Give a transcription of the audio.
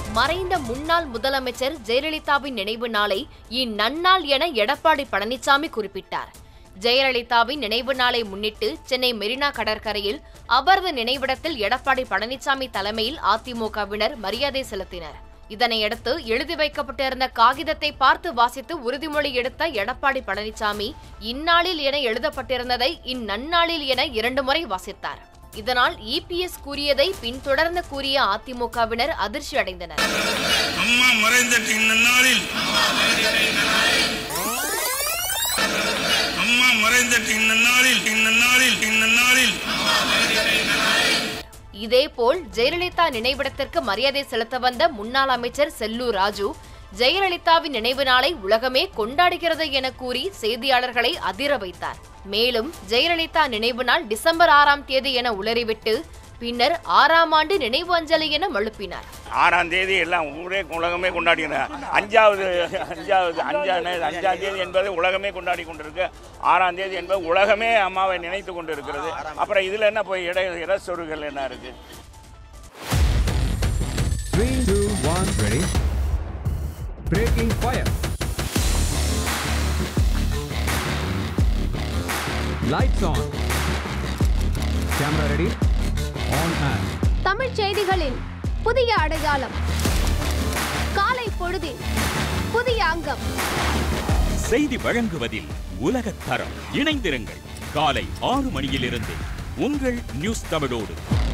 மறைந்த முன்னாள் முதலமைச்சர் ஜெயலலிதாவின் நினைவு நாளை இந்நன்னாள் என எடப்பாடி பழனிசாமி குறிப்பிட்டார் ஜெயலலிதாவின் நினைவு நாளை முன்னிட்டு சென்னை மெரினா கடற்கரையில் அவரது நினைவிடத்தில் எடப்பாடி பழனிசாமி தலைமையில் அதிமுகவினர் மரியாதை செலுத்தினர் இதனையடுத்து எழுதி வைக்கப்பட்டிருந்த காகிதத்தை பார்த்து வாசித்து உறுதிமொழி எடுத்த எடப்பாடி பழனிசாமி இந்நாளில் என எழுதப்பட்டிருந்ததை இந்நன்னாளில் என இரண்டு முறை வாசித்தார் இதனால் இபிஎஸ் கூறியதை பின்தொடர்ந்து கூறிய அதிமுகவினர் அதிர்ச்சி அடைந்தனர் அம்மா மறைந்த இந்நாளில் அம்மா மறைந்த இந்நாளில் இந்நாளில் இந்நாளில் இதேபோல் ஜெயலலிதா நினைவிடத்திற்கு மரியாதை செலுத்த வந்த முன்னாள் அமைச்சர் செல்லூர் ராஜு ஜெயலலிதாவின் நினைவு நாளை உலகமே கொண்டாடுகிறது என கூறி செய்தியாளர்களை அதிர வைத்தார் மேலும் ஜெயலலிதா நினைவு நாள் டிசம்பர் ஆறாம் தேதி என உளறிவிட்டு பின்னர் ஆறாம் ஆண்டு நினைவு அஞ்சலி என மழுப்பினார் ஆறாம் தேதி எல்லாம் ஊரே உலகமே கொண்டாடினார் அஞ்சாவது அஞ்சாவது அஞ்சா அஞ்சாம் தேதி என்பது உலகமே கொண்டாடி கொண்டிருக்கு ஆறாம் தேதி என்பது உலகமே அம்மாவை நினைத்து கொண்டிருக்கிறது அப்புறம் இதில் என்ன போய் இட இடச்சொருகள் என்ன இருக்கு Three, two, one, ready. Breaking fire. Lights on. Camera ready. On and. தமிழ்ச் செய்திகளின் புதிய அடையாளம் காலை பொழுதின் புதிய அங்கம் செய்தி வழங்குவதில் உலகத் தரம் இணைந்திருங்கள் காலை ஆறு மணியிலிருந்து உங்கள் நியூஸ் தமிழோடு